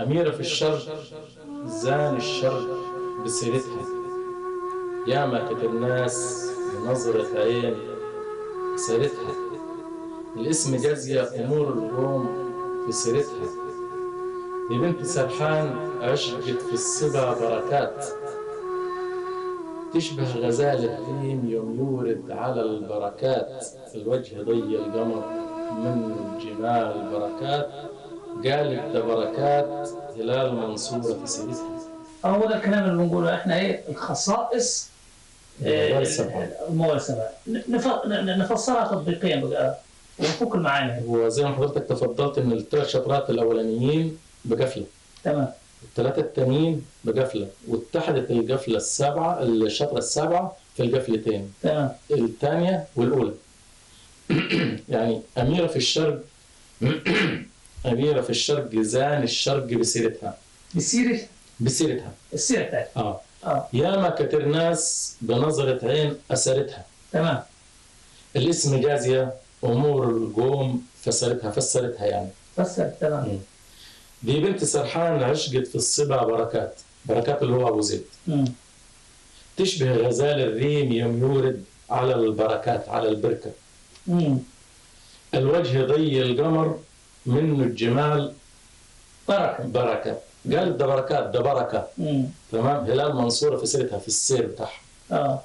أميرة في الشرق زان الشرق بسيرتها ياما كتب الناس بنظرة عين سيرتها الاسم جازية أمور القوم في سيرتها دي بنت سرحان عشقت في الصبا بركات تشبه غزالة الريم يوم يورد على البركات الوجه ضي القمر من جمال بركات قالت ده بركات هلال منصورة في سيرتها هو ده الكلام اللي بنقوله احنا ايه الخصائص الموال السبعة. الموال السبعة نف- نفسرها تطبيقيا بقى ونفك المعاني وزي ما حضرتك تفضلت ان الثلاث شطرات الاولانيين بقفله تمام الثلاثه التانيين بقفله واتحدت القفله السبعه الشطره السبعه في القفلتين تمام الثانيه والاولى يعني اميره في الشرق اميره في الشرق زان الشرق بسيرتها بسيرة بسيرتها السيرة بتاعتها اه اه ياما كتر ناس بنظرة عين أسرتها تمام الاسم جازية أمور القوم فسرتها فسرتها يعني فسر تمام دي بنت سرحان عشقت في الصبا بركات بركات اللي هو أبو زيد مم. تشبه غزال الريم يوم يورد على البركات على البركة مم. الوجه ضي القمر منه الجمال بركة بركة قالت ده بركات ده بركة مم. تمام هلال منصورة في سيرتها في السير بتاعها اه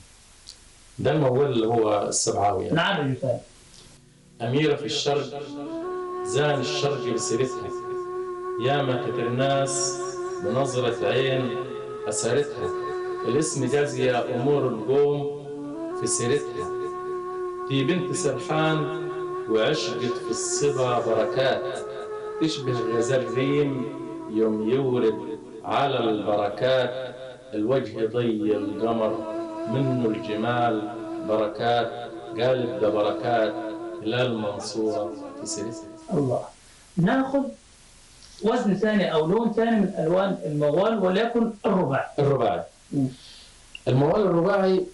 ده المول اللي هو السبعاوي يعني. نعرج ثاني أميرة في الشرق زان الشرق بسيرتها ياما كتر ناس بنظرة عين أسرتها الاسم جازية أمور القوم في سيرتها في بنت سرحان وعشقت في الصبا بركات تشبه غزال ريم يوم يورد على البركات الوجه ضي القمر منه الجمال بركات قالت ده بركات هلال منصورة في سيرتها الله ناخذ وزن ثاني او لون ثاني من الوان الموال وليكن الرباع الرباعي مم. الموال الرباعي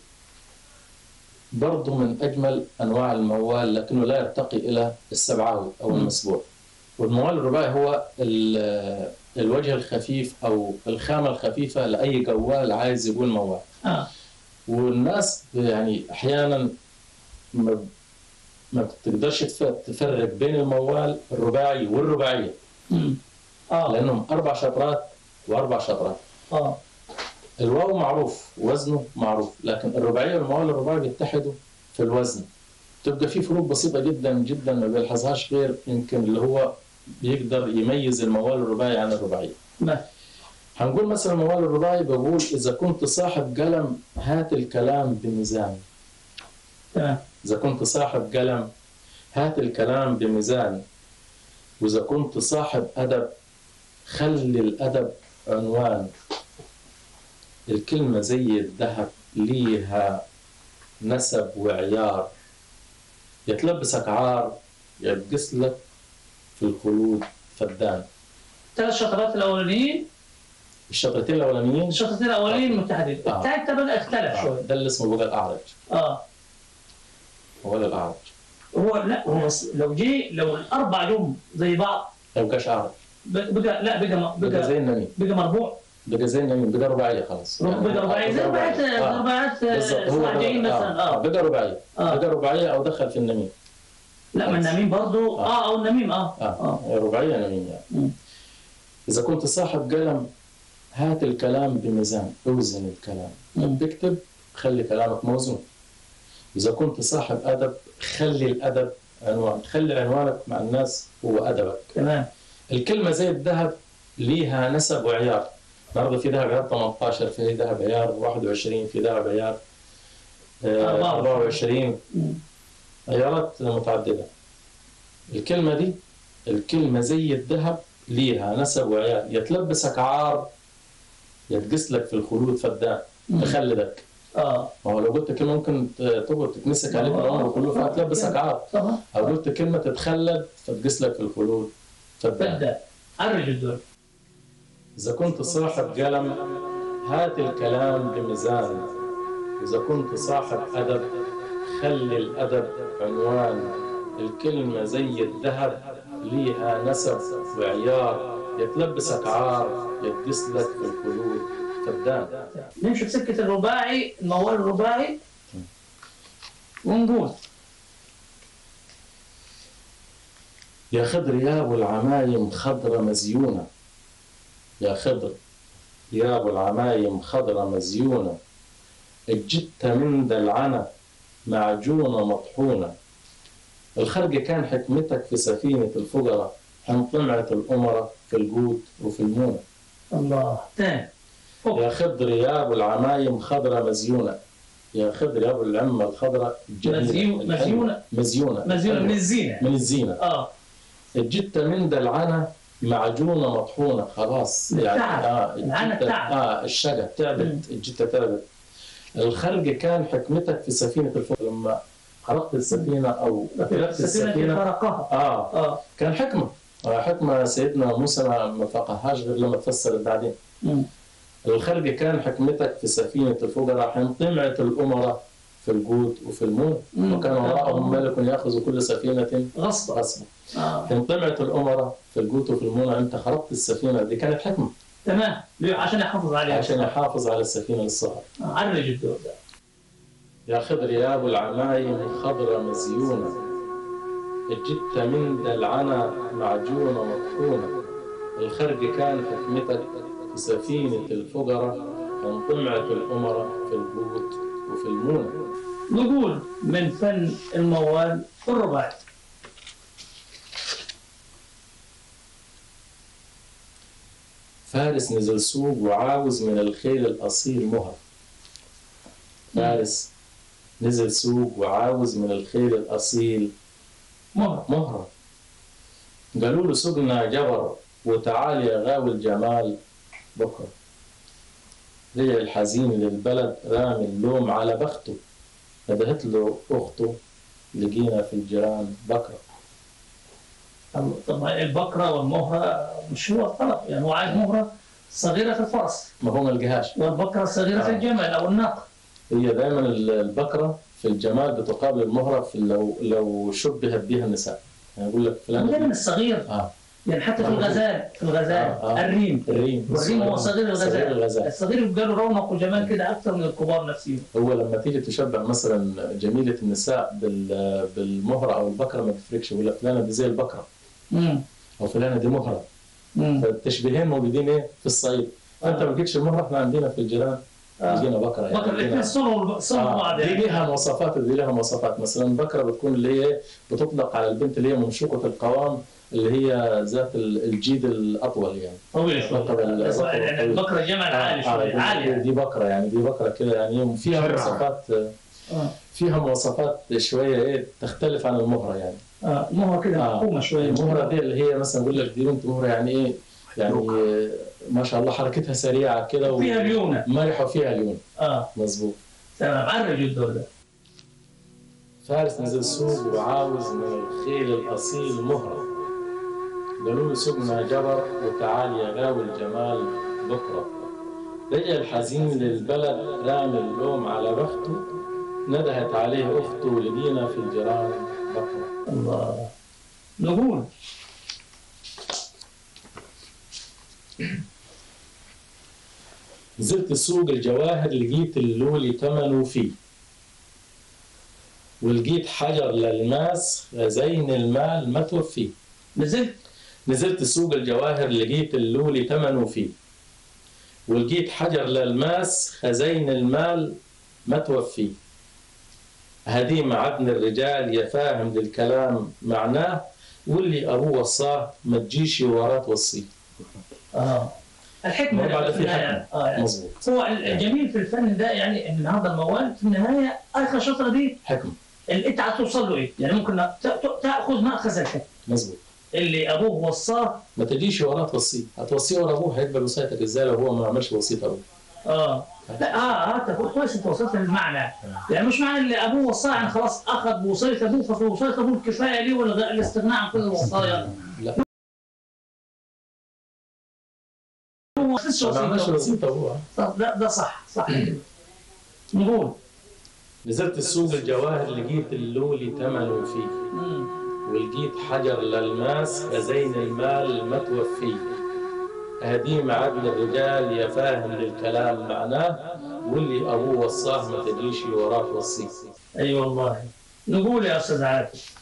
برضه من أجمل أنواع الموال لكنه لا يرتقي إلى السبعاوي أو مم. المسبوع والموال الرباعي هو ال- الوجه الخفيف أو الخامة الخفيفة لأي جوال عايز يقول موال اه والناس يعني أحيانا ما ما بتقدرش تف- تفرق بين الموال الرباعي والرباعية مم. اه لأنهم أربع شطرات وأربع شطرات اه الواو معروف وزنه معروف لكن الرباعية والموال الرباعي بيتحدوا في الوزن تبقى في فروق بسيطة جدا جدا ما بيلحظهاش غير يمكن اللي هو بيقدر يميز الموال الرباعي عن الرباعية ما هنقول مثلا الموال الرباعي بقول إذا كنت صاحب قلم هات الكلام بميزان تمام إذا كنت صاحب قلم هات الكلام بميزان وإذا كنت صاحب أدب خلي الأدب عنوان الكلمة زي الذهب ليها نسب وعيار يتلبسك عار يلبس لك في الخلود فدان ثلاث شطرات الاولانيين الشطرتين الأولانيين الشطرتين الاولانيين متحدين آه. الثالثه بدا اختلف شوي ده اللي اسمه بقى الأعرج اه هو ده الأعرج هو لا هو بس لو جه لو الاربع جم زي بعض ما يبقاش أعرج بقى بقى- لا بقى بقى بقى زي النميم بقى مربوع بقى زي النميم بقى رباعية خلاص بقى رباعي زي رباعات آه. رباعات بالظبط هو اسماعيليين بقى- مثلا آه. اه بقى رباعية اه بقى رباعية أو دخل في النميم لا ما النميم برضو آه. اه او النميم اه اه رباعية نميم يعني مم. إذا كنت صاحب قلم هات الكلام بميزان اوزن الكلام مم. بتكتب خلي كلامك موزون إذا كنت صاحب أدب خلي الأدب عنوان خلي عنوانك مع الناس هو أدبك تمام الكلمة زي الذهب ليها نسب وعيار النهارده في ذهب عيار 18 في ذهب عيار 21 في ذهب عيار آه، 24 مم. عيارات متعددة الكلمة دي الكلمة زي الذهب ليها نسب وعيار يتلبسك عار يتقس لك في الخلود فدان مم. تخلدك اه ما هو لو قلت كلمة ممكن ت- تقعد تتمسك عليك العمر كله فهتلبسك عار طبعا أو قلت كلمة تتخلد فتقس لك في الخلود فدان بدا عرج الدور إذا كنت صاحب قلم هات الكلام بميزان إذا كنت صاحب أدب خلي الأدب عنوان الكلمة زي الذهب ليها نسب وعيار يتلبسك عار يدسلك في القلوب فدان نمشي في سكه الرباعي الموال الرباعي ونقول يا خضر يا ابو العمايم خضرة مزيونة يا خضر يا ابو العمايم خضرة مزيونة الجت من دلعنة معجونة مطحونة الخرج كان حكمتك في سفينة الفقراء حين طمعت الأمراء في الجود وفي المونة الله تاني يا خضر يا ابو العمايم خضرة مزيونة يا خضر يا ابو العمة الخضرة الجميلة مزيو- الحلوة. مزيونة. مزيونة مزيونة من الزينه من الزينة اه الجتة من دلعنة معجونة مطحونة خلاص يعني التعب. اه العنة الجتة التعب. اه الشجع تعبت الجتة تعبت الخرج كان حكمتك في سفينة الفقر لما خرقت السفينة أو أفلقت السفينه السفينة فرقها اه اه كان حكمة آه حكمة سيدنا موسى ما ما فقهاش غير لما تفسرت بعدين مم. الخرج كان حكمتك في سفينة الفقراء حين طمعت الأمراء في الجود وفي الموت مم. وكان وراءهم ملك يأخذ كل سفينة غصبا غصبا اه حين طمعت الأمراء في الجود وفي المونة أنت خرقت السفينة دي كانت حكمة تمام ليه؟ عشان يحافظ عليها عشان يحافظ على السفينة للصغر آه، عرج الدور ده يا خضر يا أبو العمايم خضرة مزيونة الجت من دلعنة معجونة مطحونة الخرج كان حكمتك في سفينة الفقراء حين طمعت الأمراء في البوت وفي المونة نقول من فن الموال الرباعي فارس نزل سوق وعاوز من الخيل الأصيل مهر فارس نزل سوق وعاوز من الخيل الأصيل مهر مهرة قالوا له سقنا جبر وتعال يا غاوي الجمال بكرة رجع الحزين للبلد رامي اللوم على بخته ندهت له أخته لقينا في الجيران بكرة طب البقرة والمهرة مش هو الطلب يعني هو عايز مهرة صغيرة في الفرس ما هو ما لقاهاش والبقرة الصغيرة في آه. الجمل أو الناقة هي دائما البكرة في الجمال بتقابل المهرة في لو لو شبهت بها النساء يعني يقول لك دايما فلان الصغير اه يعني حتى في الغزال في الغزال آه، آه. الريم الريم والريم هو صغير صغير الغزال الغزال الصغير يبقى له رونق وجمال كده أكثر من الكبار نفسهم هو لما تيجي تشبه مثلا جميلة النساء بال- بالمهرة أو البكرة ما تفرقش يقول لك فلانة دي زي البكرة امم أو فلانة دي مهرة امم فالتشبيهين موجودين إيه في الصعيد فأنت ما لقيتش المهرة إحنا عندنا في الجيران لقينا بكرة يعني بقرة الاثنين عندنا- صنعوا صنعوا آه بعض دي يعني ليها مواصفات ودي ليها مواصفات مثلا البكرة بتكون اللي هي بتطلق على البنت اللي هي منشوقة القوام اللي هي ذات ال- الجيد الأطول يعني طويلة شوي بقرة ال- بس يعني البقرة جمل عالي آه، شوي دي- عالية دي بكرة يعني دي بكرة كده يعني فيها شرعة. مواصفات آه. فيها مواصفات شوية إيه تختلف عن المهرة يعني آه. المهرة كده آه. محكومة شوية المهرة دي اللي هي مثلا يقول لك دي بنت مهرة يعني إيه يعني آه، ما شاء الله حركتها سريعة كده فيها ليونة ومرحة فيها ليون اه مظبوط تمام عرج الدور ده فارس نزل سوق وعاوز من الخيل الأصيل مهرة قالوا له سقنا جبر وتعال يا غاوي الجمال بكرة رجع الحزين للبلد رامي اللوم على بخته ندهت عليه أخته لقينا في الجيران بكرة الله نقول نزلت سوق الجواهر لقيت اللولي ثمنه فيه ولقيت حجر للماس غزين المال ما توفيه نزلت نزلت سوق الجواهر لقيت اللولي ثمنه فيه ولقيت حجر للماس خزين المال ما توفيه هدي معدن الرجال يا فاهم للكلام معناه واللي ابوه وصاه ما تجيش وراه توصيه اه الحكمة ما بعد في في النهاية اه يعني مظبوط هو الجميل في الفن ده يعني ان هذا الموال في النهايه اخر شطره دي حكم اللي انت هتوصل له ايه؟ يعني ممكن ت- ت- تاخذ ماخذ الحكم مظبوط اللي ابوه وصاه ما تجيش وراه توصيه هتوصيه ورا ابوه هيقبل وصيتك ازاي لو هو ما عملش وصيه ابوه اه لا اه اه طب كويس انت وصلت للمعنى يعني مش معنى اللي ابوه وصاه يعني خلاص اخذ بوصيه ابوه ففي وصيه ابوه الكفايه ليه والغ- الاستغناء عن كل الوصايا لا هو ما نفذش ما عملش وصيته وصيه ابوه طب ده ده صح صح كده نقول نزلت السوق الجواهر لقيت اللولي ثمنه فيه مم. ولقيت حجر للماس خزين المال ما توفيه هدي معادن الرجال يا فاهم للكلام معناه واللي ابوه وصاه ما تجيش وراه توصيه اي أيوة والله نقول يا استاذ عاطف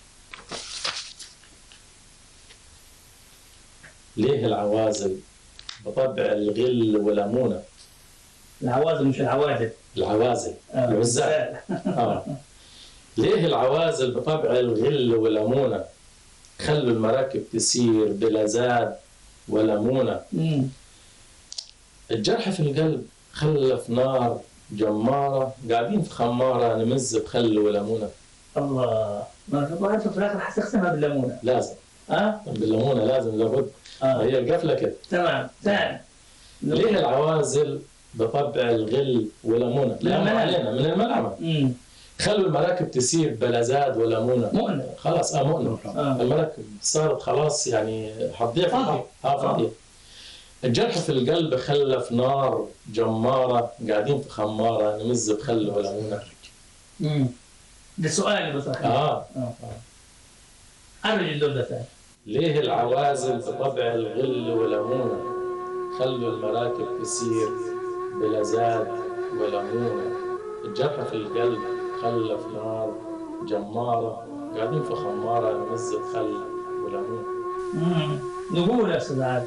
ليه العوازل بطبع الغل والامونه العوازل مش العوادل العوازل آه. العزال آه. ليه العوازل بطبع الغل والامونه خلوا المراكب تسير بلا زاد ولا مونه أمم. الجرح في القلب خلف نار جمارة قاعدين في خمارة نمز بخل وليمونة الله ما انا والله انت في الاخر حتختمها بالليمونه لازم ها بالليمونة لازم لابد آه. هي القفلة كده تمام ثاني ليه العوازل بطبع الغل وليمونة من لا الملامة. علينا من الملعمة امم خلوا المراكب تسير بلا زاد ولا مونة مؤنة خلاص اه مؤنة آه. المراكب صارت خلاص يعني هتضيع في فاضية. البحر اه فاضية الجرح في القلب خلف نار جمارة قاعدين في خمارة نمز بخل وليمونة امم ده سؤالي بس أخي. اه اه ارجع الدور ده ثاني ليه العوازل بطبع الغل والأمونة خلوا المراكب تسير بلا زاد ولا مونة الجرح في القلب خلف نار جمارة قاعدين في خمارة نمزة خل وليمون امم نقول يا استاذ عادل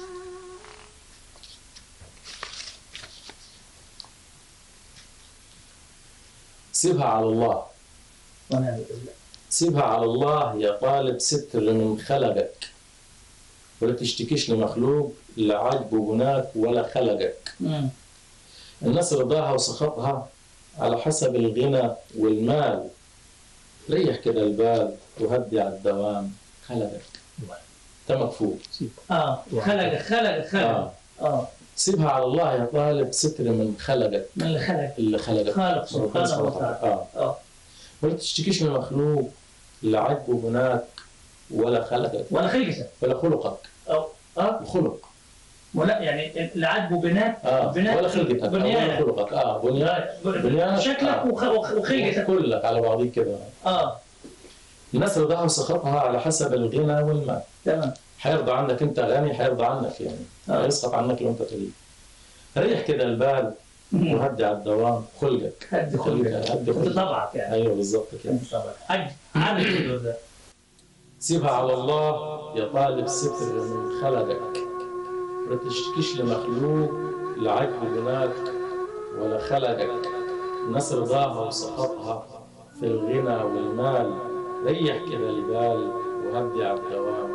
سيبها على الله ونعم بالله سيبها على الله يا طالب ستر من خلقك ولا تشتكيش لمخلوق لا عجبه هناك ولا خلقك امم الناس رضاها وسخطها على حسب الغنى والمال ريح كده البال وهدي على الدوام خلقك انت مكفوف اه خلق خلق خلق آه. اه سيبها على الله يا طالب ستر من خلقك من اللي خلق اللي خلقك خالق ربنا سبحانه وتعالى اه اه ولا تشتكيش من المخلوق لا عجبه هناك ولا خلقك ولا خلقته ولا خلقك اه اه الخلق ولا يعني اللي عاجبه بنات اه بنات ولا خلقتك آه، ولا بنيانك خلقك اه بنيان بنيانك شكلك آه. وخ- وخ- وخلقتك كلك على بعضيك كده اه الناس رضاها وسخطها على حسب الغنى والمال تمام حيرضى عنك انت غني حيرضى عنك يعني آه. هيسخط عنك لو انت تريد ريح كده البال وهدي على الدوام خلقك هدي خلقك هدي انت خلقك طبعك يعني ايوه بالظبط كده انت طبعك عج عامل الدور ده سيبها على الله يا طالب ستر من خلقك ما تشتكيش لمخلوق لا عجب هناك ولا خلقك الناس رضاها وسخطها في الغنى والمال ريح كده البال وهدي على الدوام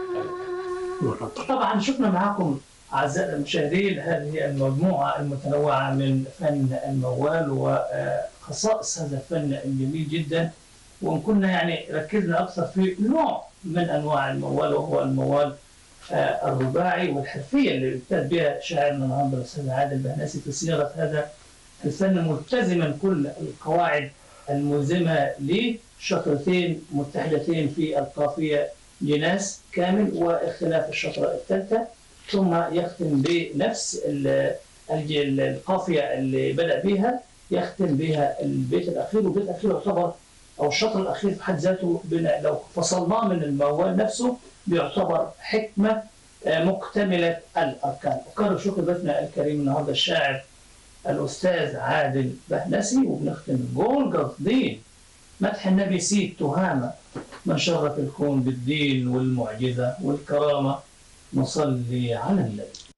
خلقك طبعا شفنا معكم اعزائنا المشاهدين هذه المجموعه المتنوعه من فن الموال وخصائص هذا الفن الجميل جدا وان كنا يعني ركزنا اكثر في نوع من انواع الموال وهو الموال آه، الرباعي والحرفيه اللي ابتدى بها شاعرنا النهارده الاستاذ عادل بهناسي في صياغه هذا الفن ملتزما كل القواعد الملزمه لشطرتين متحدتين في القافيه جناس كامل واختلاف الشطرة الثالثة ثم يختم بنفس ال- الج- القافية اللي بدأ بها يختم بها البيت الأخير والبيت الأخير يعتبر أو الشطر الأخير في حد ذاته بن- لو فصلناه من الموال نفسه بيعتبر حكمة آه، مكتملة الأركان أكرر شكر ضيفنا الكريم النهارده الشاعر الأستاذ عادل بهنسي وبنختم بقول قصدين مدح النبي سيد تهامة من شرف الكون بالدين والمعجزة والكرامة نصلي على النبي